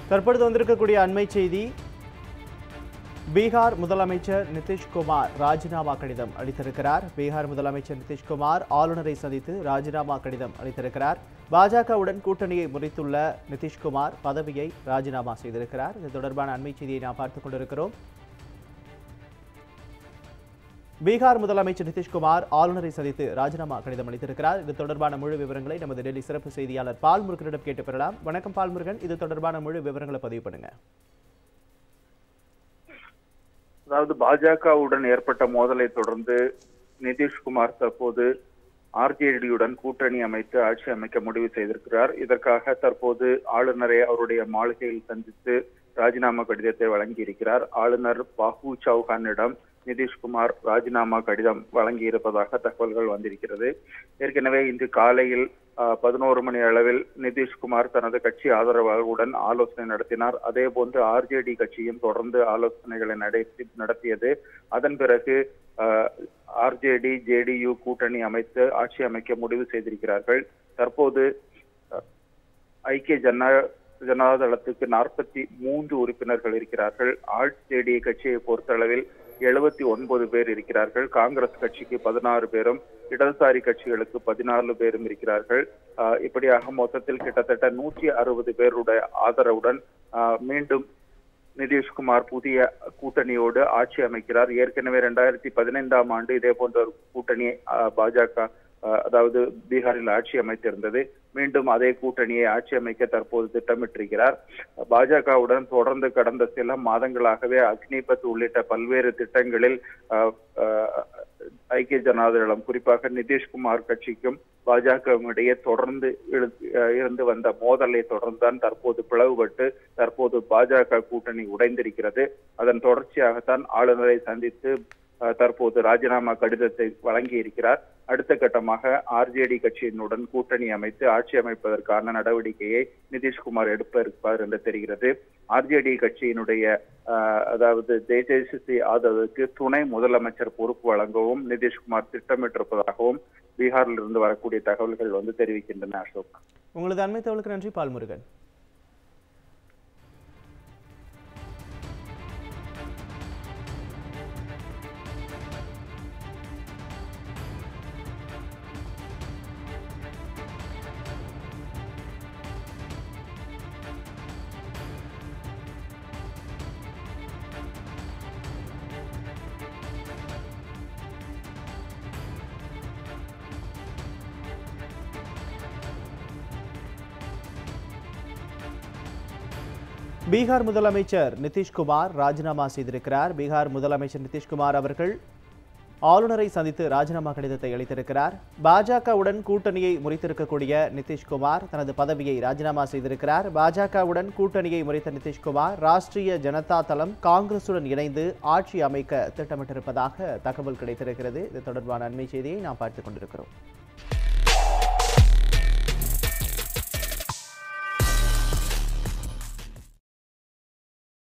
தற்பொழுது வந்திருக்கக்கூடிய அண்மை செய்தி பீகார் முதலமைச்சர் நிதிஷ்குமார் ராஜினாமா கடிதம் அளித்திருக்கிறார் பீகார் முதலமைச்சர் நிதிஷ்குமார் ஆளுநரை சந்தித்து ராஜினாமா கடிதம் அளித்திருக்கிறார் பாஜகவுடன் கூட்டணியை முறித்துள்ள நிதிஷ்குமார் பதவியை ராஜினாமா செய்திருக்கிறார் இது தொடர்பான அண்மை செய்தியை நாம் பார்த்துக் கொண்டிருக்கிறோம் பீகார் முதலமைச்சர் நிதிஷ்குமார் ஆளுநரை சந்தித்து ராஜினாமா கடிதம் அளித்திருக்கிறார் இது தொடர்பான முழு விவரங்களை நமது டெல்லி சிறப்பு செய்தியாளர் பால்முருகனிடம் கேட்டு பெறலாம் வணக்கம் பால்முருகன் இது தொடர்பான முழு விவரங்களை பதிவு பண்ணுங்க அதாவது பாஜகவுடன் ஏற்பட்ட மோதலை தொடர்ந்து நிதிஷ்குமார் தற்போது ஆர்ஜேடியுடன் கூட்டணி அமைத்து ஆட்சி அமைக்க முடிவு செய்திருக்கிறார் இதற்காக தற்போது ஆளுநரை அவருடைய மாளிகையில் சந்தித்து ராஜினாமா கடிதத்தை வழங்கியிருக்கிறார் ஆளுநர் பாஹு சௌஹானிடம் நிதிஷ்குமார் ராஜினாமா கடிதம் வழங்கியிருப்பதாக தகவல்கள் வந்திருக்கிறது ஏற்கனவே இன்று காலையில் பதினோரு மணி அளவில் நிதிஷ்குமார் தனது கட்சி ஆதரவாளர்களுடன் ஆலோசனை நடத்தினார் அதே போன்று ஆர்ஜேடி கட்சியும் தொடர்ந்து ஆலோசனைகளை நடத்தி நடத்தியது அதன் பிறகு ஆர்ஜேடி ஜேடியு கூட்டணி அமைத்து ஆட்சி அமைக்க முடிவு செய்திருக்கிறார்கள் தற்போது அஹ், ஐக்கிய ஜன ஜனதாதளத்துக்கு நாற்பத்தி மூன்று உறுப்பினர்கள் இருக்கிறார்கள் ஆர்ஜேடி கட்சியை பொறுத்தளவில் எழுபத்தி ஒன்பது பேர் இருக்கிறார்கள் காங்கிரஸ் கட்சிக்கு பதினாறு பேரும் இடதுசாரி கட்சிகளுக்கு பதினாலு பேரும் இருக்கிறார்கள் ஆஹ் இப்படியாக மொத்தத்தில் கிட்டத்தட்ட நூற்றி அறுபது பேருடைய ஆதரவுடன் ஆஹ் மீண்டும் நிதிஷ்குமார் புதிய கூட்டணியோடு ஆட்சி அமைக்கிறார் ஏற்கனவே இரண்டாயிரத்தி பதினைந்தாம் ஆண்டு இதே போன்ற ஒரு கூட்டணியை ஆஹ் பாஜக ஆஹ் அதாவது பீகாரில் ஆட்சி அமைத்திருந்தது மீண்டும் அதே கூட்டணியை ஆட்சி அமைக்க தற்போது திட்டமிட்டிருக்கிறார் பாஜகவுடன் தொடர்ந்து கடந்த சில மாதங்களாகவே அக்னிபத் உள்ளிட்ட பல்வேறு திட்டங்களில் ஆஹ், ஆஹ், ஐக்கிய ஜனதாதளம் குறிப்பாக நிதிஷ்குமார் கட்சிக்கும் பாஜகவும் இடையே தொடர்ந்து இழு- ஆஹ் இருந்து வந்த மோதலை தொடர்ந்துதான் தற்போது பிளவுபட்டு தற்போது பாஜக கூட்டணி உடைந்திருக்கிறது அதன் தொடர்ச்சியாகத்தான் ஆளுநரை சந்தித்து ஆஹ், தற்போது ராஜினாமா கடிதத்தை வழங்கி இருக்கிறார் அடுத்த கட்டமாக ஆர்ஜேடி கட்சியினுடன் கூட்டணி அமைத்து ஆட்சி அமைப்பதற்கான நடவடிக்கையை நிதிஷ்குமார் எடுப்ப இருப்பார் என்று தெரிகிறது ஆர்ஜேடி கட்சியினுடைய ஆஹ், அதாவது தேஜஸ்வி யாதவுக்கு துணை முதலமைச்சர் பொறுப்பு வழங்கவும் நிதிஷ்குமார் திட்டமிட்டிருப்பதாகவும் பீகாரில் இருந்து வரக்கூடிய தகவல்கள் வந்து தெரிவிக்கின்றன அசோக் உங்களது அண்மை தகவலுக்கு நன்றி பால்முருகன் பீகார் முதலமைச்சர் நிதிஷ்குமார் ராஜினாமா செய்திருக்கிறார் பீகார் முதலமைச்சர் நிதிஷ்குமார் அவர்கள் ஆளுநரை சந்தித்து ராஜினாமா கடிதத்தை அளித்திருக்கிறார் பாஜகவுடன் கூட்டணியை முறித்திருக்கக்கூடிய நிதிஷ்குமார் தனது பதவியை ராஜினாமா செய்திருக்கிறார் பாஜகவுடன் கூட்டணியை முறித்த நிதிஷ்குமார் ராஷ்டிரிய ஜனதா தளம் காங்கிரசுடன் இணைந்து ஆட்சி அமைக்க திட்டமிட்டிருப்பதாக தகவல் கிடைத்திருக்கிறது இது தொடர்பான அண்மை செய்தியை நாம் பார்த்துக் கொண்டிருக்கிறோம்